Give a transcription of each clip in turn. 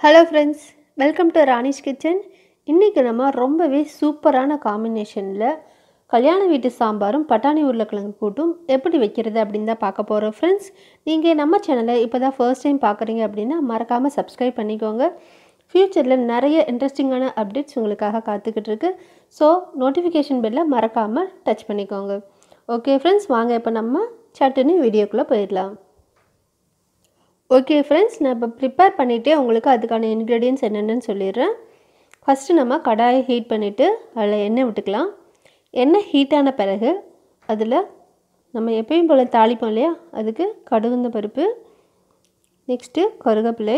hello friends welcome to Ranish kitchen இன்றைக்கி நம்ம ரொம்பவே சூப்பரான காம்பினேஷனில் கல்யாண வீட்டு சாம்பாரும் பட்டாணி உருளைக்கிழங்கு கூட்டும் எப்படி வைக்கிறது அப்படின்னு தான் பார்க்க போகிறோம் ஃப்ரெண்ட்ஸ் நீங்கள் நம்ம சேனலை இப்போ தான் ஃபர்ஸ்ட் டைம் பார்க்குறீங்க அப்படின்னா மறக்காமல் சப்ஸ்கிரைப் பண்ணிக்கோங்க ஃப்யூச்சரில் நிறைய இன்ட்ரெஸ்டிங்கான அப்டேட்ஸ் உங்களுக்காக காத்துக்கிட்டு இருக்கு ஸோ நோட்டிஃபிகேஷன் பெல்லை மறக்காமல் டச் பண்ணிக்கோங்க ஓகே ஃப்ரெண்ட்ஸ் வாங்க இப்போ நம்ம சட்டுன்னு வீடியோக்குள்ளே போயிடலாம் ஓகே ஃப்ரெண்ட்ஸ் நான் இப்போ ப்ரிப்பேர் பண்ணிவிட்டு உங்களுக்கு அதுக்கான இன்க்ரீடியன்ஸ் என்னென்னு சொல்லிடுறேன் ஃபஸ்ட்டு நம்ம கடாயை ஹீட் பண்ணிவிட்டு அதில் எண்ணெய் விட்டுக்கலாம் எண்ணெய் ஹீட்டான பிறகு அதில் நம்ம எப்பயும் போல் தாளிப்போம் இல்லையா அதுக்கு கடுகுந்த பருப்பு நெக்ஸ்ட்டு கருவேப்பிலை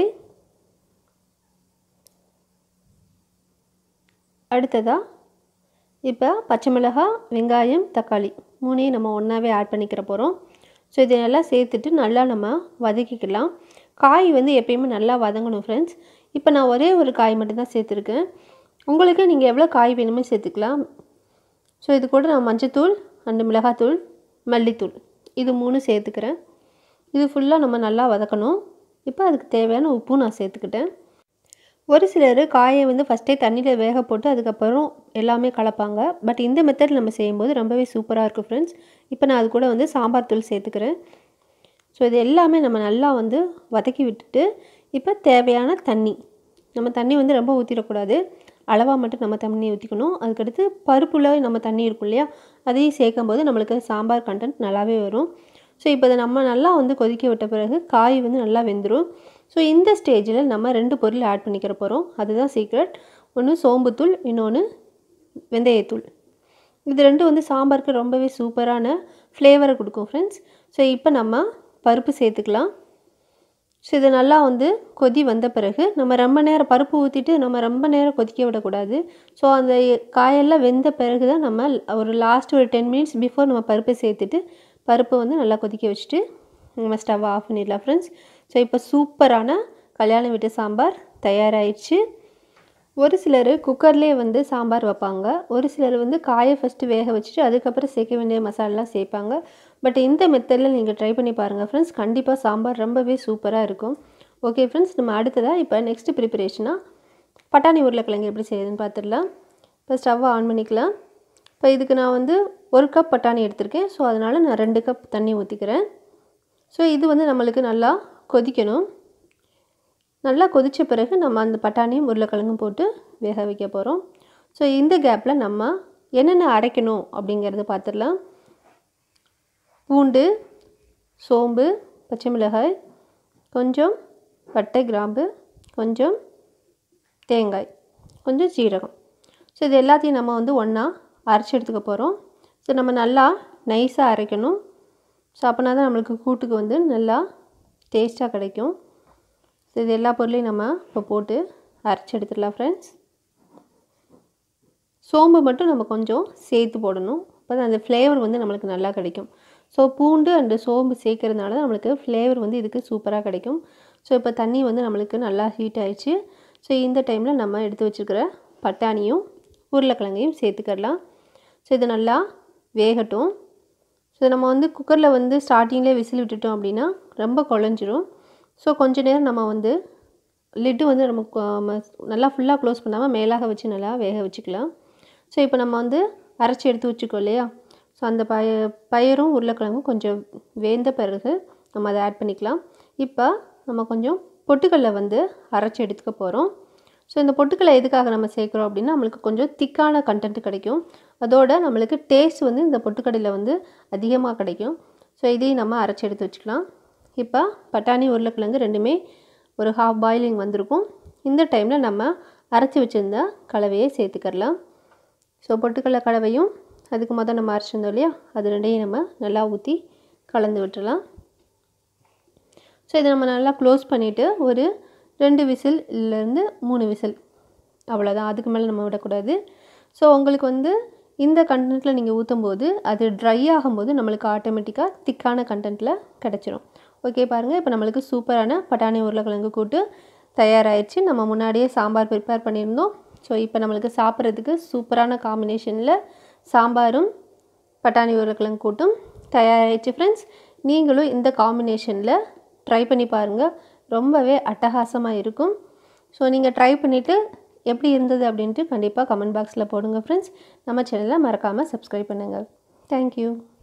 அடுத்ததாக இப்போ பச்சை மிளகாய் வெங்காயம் தக்காளி மூணையும் நம்ம ஒன்றாவே ஆட் பண்ணிக்கிற போகிறோம் ஸோ இதை நல்லா சேர்த்துட்டு நல்லா நம்ம வதக்கிக்கலாம் காய் வந்து எப்பயுமே நல்லா வதங்கணும் ஃப்ரெண்ட்ஸ் இப்போ நான் ஒரே ஒரு காய் மட்டும்தான் சேர்த்துருக்கேன் உங்களுக்கு நீங்கள் எவ்வளோ காய் வேணுமோ சேர்த்துக்கலாம் ஸோ இது கூட நான் மஞ்சத்தூள் அண்டு மிளகாத்தூள் மல்லித்தூள் இது மூணு சேர்த்துக்கிறேன் இது ஃபுல்லாக நம்ம நல்லா வதக்கணும் இப்போ அதுக்கு தேவையான உப்பும் நான் சேர்த்துக்கிட்டேன் ஒரு சிலர் காயை வந்து ஃபஸ்ட்டே தண்ணியில் வேக போட்டு அதுக்கப்புறம் எல்லாமே கலப்பாங்க பட் இந்த மெத்தட் நம்ம செய்யும்போது ரொம்பவே சூப்பராக இருக்கும் ஃப்ரெண்ட்ஸ் இப்போ நான் அது கூட வந்து சாம்பார் தூள் சேர்த்துக்கிறேன் ஸோ இது எல்லாமே நம்ம நல்லா வந்து வதக்கி விட்டுட்டு இப்போ தேவையான தண்ணி நம்ம தண்ணி வந்து ரொம்ப ஊற்றிடக்கூடாது அளவாக மட்டும் நம்ம தண்ணி ஊற்றிக்கணும் அதுக்கடுத்து பருப்புல நம்ம தண்ணி இருக்கும் இல்லையா அதையும் சேர்க்கும் போது நம்மளுக்கு சாம்பார் கண்டென்ட் நல்லாவே வரும் ஸோ இப்போ இதை நம்ம நல்லா வந்து கொதிக்க விட்ட பிறகு காய் வந்து நல்லா வெந்துடும் ஸோ இந்த ஸ்டேஜில் நம்ம ரெண்டு பொருள் ஆட் பண்ணிக்கிற போகிறோம் அதுதான் சீக்ரெட் ஒன்று சோம்புத்தூள் இன்னொன்று வெந்தயத்தூள் இது ரெண்டும் வந்து சாம்பாருக்கு ரொம்பவே சூப்பரான ஃப்ளேவரை கொடுக்கும் ஃப்ரெண்ட்ஸ் ஸோ இப்போ நம்ம பருப்பு சேர்த்துக்கலாம் ஸோ இது நல்லா வந்து கொதி வந்த பிறகு நம்ம ரொம்ப நேரம் பருப்பு ஊற்றிட்டு நம்ம ரொம்ப நேரம் கொதிக்க விடக்கூடாது ஸோ அந்த காயெல்லாம் வெந்த பிறகு தான் நம்ம ஒரு லாஸ்ட் ஒரு டென் மினிட்ஸ் பிஃபோர் நம்ம பருப்பை சேர்த்துட்டு பருப்பை வந்து நல்லா கொதிக்க வச்சுட்டு நம்ம ஸ்டவ் ஆஃப் பண்ணிடலாம் ஃப்ரெண்ட்ஸ் ஸோ இப்போ சூப்பரான கல்யாண வீட்டு சாம்பார் தயாராகிடுச்சு ஒரு சிலர் குக்கர்லேயே வந்து சாம்பார் வைப்பாங்க ஒரு சிலர் வந்து காயை ஃபஸ்ட்டு வேக வச்சுட்டு அதுக்கப்புறம் சேர்க்க வேண்டிய மசாலாலாம் சேர்ப்பாங்க பட் இந்த மெத்தடில் நீங்கள் ட்ரை பண்ணி பாருங்கள் ஃப்ரெண்ட்ஸ் கண்டிப்பாக சாம்பார் ரொம்பவே சூப்பராக இருக்கும் ஓகே ஃப்ரெண்ட்ஸ் நம்ம அடுத்ததாக இப்போ நெக்ஸ்ட்டு ப்ரிப்பரேஷனாக பட்டாணி உருளைக்கிழங்கு எப்படி செய்யுதுன்னு பார்த்துடலாம் இப்போ ஸ்டவ்வை ஆன் பண்ணிக்கலாம் இப்போ இதுக்கு நான் வந்து ஒரு கப் பட்டாணி எடுத்திருக்கேன் ஸோ அதனால் நான் ரெண்டு கப் தண்ணி ஊற்றிக்கிறேன் ஸோ இது வந்து நம்மளுக்கு நல்லா கொதிக்கணும் நல்லா கொதித்த பிறகு நம்ம அந்த பட்டாணியும் உருளைக்கிழங்கும் போட்டு வேக வைக்க போகிறோம் ஸோ இந்த கேப்பில் நம்ம என்னென்ன அரைக்கணும் அப்படிங்கிறது பார்த்துடலாம் பூண்டு சோம்பு பச்சை மிளகாய் கொஞ்சம் பட்டை கிராம்பு கொஞ்சம் தேங்காய் கொஞ்சம் சீரகம் ஸோ இது எல்லாத்தையும் நம்ம வந்து ஒன்றா அரைச்சி எடுத்துக்க போகிறோம் ஸோ நம்ம நல்லா நைஸாக அரைக்கணும் ஸோ அப்போனா தான் நம்மளுக்கு கூட்டுக்கு வந்து நல்லா டேஸ்ட்டாக கிடைக்கும் ஸோ இது எல்லா பொருளையும் நம்ம இப்போ போட்டு அரைச்சி எடுத்துடலாம் ஃப்ரெண்ட்ஸ் சோம்பு மட்டும் நம்ம கொஞ்சம் சேர்த்து போடணும் அப்போ தான் அந்த ஃப்ளேவர் வந்து நம்மளுக்கு நல்லா கிடைக்கும் ஸோ பூண்டு அண்டு சோம்பு சேர்க்கறதுனால நம்மளுக்கு ஃப்ளேவர் வந்து இதுக்கு சூப்பராக கிடைக்கும் ஸோ இப்போ தண்ணி வந்து நம்மளுக்கு நல்லா ஹீட் ஆயிடுச்சு ஸோ இந்த டைமில் நம்ம எடுத்து வச்சுருக்கிற பட்டாணியும் உருளைக்கிழங்கையும் சேர்த்துக்கிடலாம் ஸோ இது நல்லா வேகட்டும் ஸோ நம்ம வந்து குக்கரில் வந்து ஸ்டார்டிங்லேயே விசில் விட்டுட்டோம் அப்படின்னா ரொம்ப குழஞ்சிரும் ஸோ கொஞ்ச நேரம் நம்ம வந்து லிட்டு வந்து நம்ம நல்லா ஃபுல்லாக க்ளோஸ் பண்ணாமல் மேலாக வச்சு நல்லா வேக வச்சுக்கலாம் ஸோ இப்போ நம்ம வந்து அரைச்சி எடுத்து வச்சுக்கோ இல்லையா ஸோ அந்த பய பயிரும் உருளைக்கிழங்கும் கொஞ்சம் வேந்த பிறகு நம்ம அதை ஆட் பண்ணிக்கலாம் இப்போ நம்ம கொஞ்சம் பொட்டுக்கல்லை வந்து அரைச்சி எடுத்துக்க போகிறோம் ஸோ இந்த பொட்டுக்கல்லை எதுக்காக நம்ம சேர்க்குறோம் அப்படின்னா நம்மளுக்கு கொஞ்சம் திக்கான கண்டென்ட் கிடைக்கும் அதோட நம்மளுக்கு டேஸ்ட் வந்து இந்த பொட்டுக்கடையில் வந்து அதிகமாக கிடைக்கும் ஸோ இதையும் நம்ம அரைச்சி எடுத்து வச்சுக்கலாம் இப்போ பட்டாணி உருளைக்கிழங்கு ரெண்டுமே ஒரு ஹாஃப் பாயிலிங் வந்திருக்கும் இந்த டைமில் நம்ம அரைச்சி வச்சுருந்த கலவையை சேர்த்துக்கிறலாம் ஸோ பொட்டுக்கடலை கலவையும் அதுக்கு மொதல் நம்ம அரைச்சிருந்தோம் இல்லையா அது ரெண்டையும் நம்ம நல்லா ஊற்றி கலந்து விட்டுடலாம் ஸோ இதை நம்ம நல்லா க்ளோஸ் பண்ணிவிட்டு ஒரு ரெண்டு விசில் இல்லைருந்து மூணு விசில் அவ்வளோதான் அதுக்கு மேலே நம்ம விடக்கூடாது ஸோ உங்களுக்கு வந்து இந்த கண்டென்ட்டில் நீங்கள் ஊற்றும் போது அது ட்ரை ஆகும்போது நம்மளுக்கு ஆட்டோமேட்டிக்காக திக்கான கண்டென்ட்டில் கிடச்சிரும் ஓகே பாருங்கள் இப்போ நம்மளுக்கு சூப்பரான பட்டாணி உருளைக்கிழங்கு கூட்டு தயாராகிடுச்சு நம்ம முன்னாடியே சாம்பார் ப்ரிப்பேர் பண்ணியிருந்தோம் ஸோ இப்போ நம்மளுக்கு சாப்பிட்றதுக்கு சூப்பரான காம்பினேஷனில் சாம்பாரும் பட்டாணி உருளைக்கிழங்கு கூட்டும் தயாராகிடுச்சு ஃப்ரெண்ட்ஸ் நீங்களும் இந்த காம்பினேஷனில் ட்ரை பண்ணி பாருங்கள் ரொம்பவே அட்டகாசமாக இருக்கும் ஸோ நீங்கள் ட்ரை பண்ணிவிட்டு எப்படி இருந்தது அப்படின்ட்டு கண்டிப்பாக கமெண்ட் பாக்ஸில் போடுங்க ஃப்ரெண்ட்ஸ் நம்ம சேனலை மறக்காமல் சப்ஸ்கிரைப் பண்ணுங்கள் தேங்க்யூ